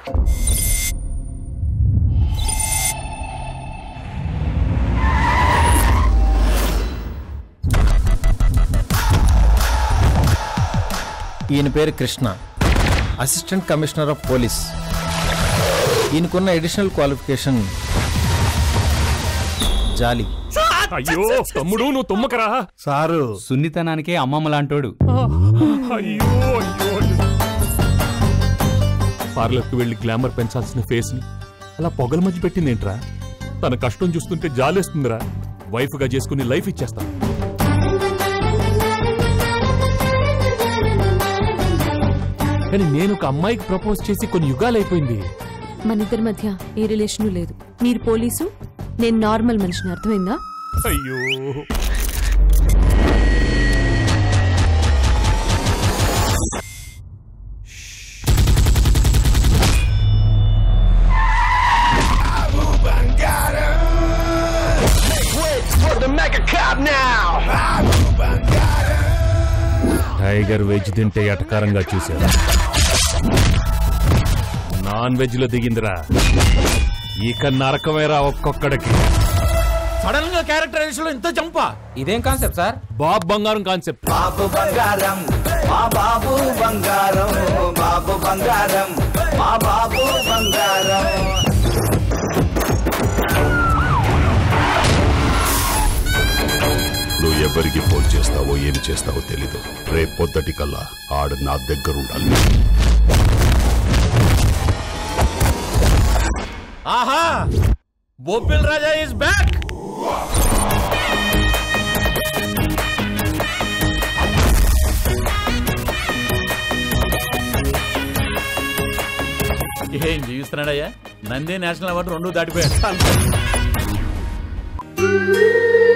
ఈయన పేరు Krishna assistant commissioner of police ఈయనకున్న అడిషనల్ క్వాలిఫికేషన్ జాలి అయ్యో తమ్ముడు నువ్వు తుమ్మకరా సారు సున్నితనానికే అమ్మమ్మ లాంటోడు అయ్యో అయ్యో పార్లర్కి వెళ్ళి గ్లామర్ పెంచాల్సిన ఫేస్ ని అలా పొగల మధ్య పెట్టిందేంట్రా తన కష్టం చూస్తుంటే జాలేస్తుందిరా వైఫ్ గా చేసుకుని లైఫ్ ఇచ్చేస్తాను కానీ నేను ఒక అమ్మాయికి ప్రపోజ్ చేసి కొన్ని యుగాలు అయిపోయింది మన ఇద్దరి మధ్య ఏ రిలేషను లేదు మీరు పోలీసు నేను నార్మల్ మనిషిని అర్థమైందా అయ్యో టైగర్ వెజ్ తింటే ఎటకారంగా చూశారు నాన్ వెజ్ లో దిగిందిరా ఇక నరకమేరా ఒక్కొక్కడికి సడన్ గా క్యారెక్టరైజేషన్ ఇంత చంపా ఇదేం కాన్సెప్ట్ సార్ బాబ్ బంగారం కాన్సెప్ట్ బాబు బంగారం మా బాబు బంగారం బాబు బంగారం మా బాబు బంగారం నువ్వు ఎవరికి ఫోన్ చేస్తావో ఏం చేస్తావో తెలీదు రేపు పొద్దుటి కల్లా ఆడు నా దగ్గర ఉండాలి ఆహా బొబ్బిల్ రాజా ఇస్ బ్యాక్ ఏం జీవిస్తున్నాడయ్యా నంది నేషనల్ అవార్డు రెండు దాటిపోయాడు ఆ